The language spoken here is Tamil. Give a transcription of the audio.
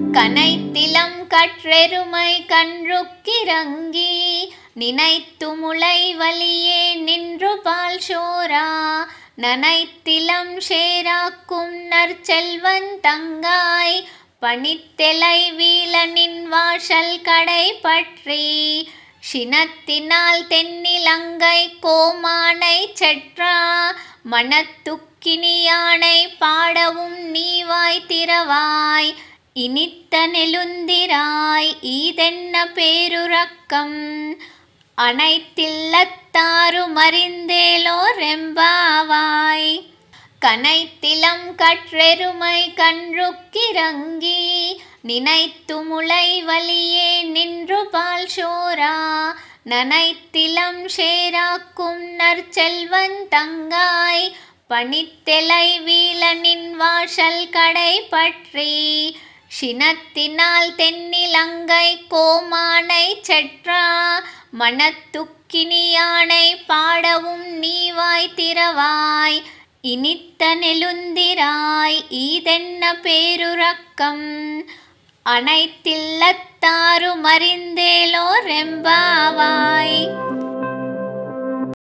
கனைத்திலம் கற்றெருமை கன்றுக்கிறங்கி நினைத்து முளை வலியே நின்று பால் சோரா நனைத்திலம் சேராக்கும் நற்செல்வன் தங்காய் பனித்தெலை வீழனின் வாசல் கடை பற்றி சினத்தினால் தென்னிலங்கை கோமானை செற்றா மனத்துக்கினியானை பாடவும் நீவாய் திறவாய் இனித்த நெலுந்திராய் ஈதென்ன பேருறக்கம் அனைத்தில்லத்தாரும் அறிந்தேலோரெம்பாவாய் கனைத்திலம் கற்றெருமை கன்றுக்கிறங்கி நினைத்து முளை வலியே நின்று பால் சோரா நனைத்திலம் சேராக்கும் நற்செல்வன் தங்காய் பனித்தெலை வீழனின் வாசல் கடை பற்றி சினத்தினால் தென்னிலங்கை கோமானை செற்றா மனத்துக்கினியானை பாடவும் நீவாய் திறவாய் இனித்த நெலுந்திராய் ஈதென்ன பேருறக்கம் அனைத்தில்லத்தாரும் அறிந்தேலோரெம்பாவாய்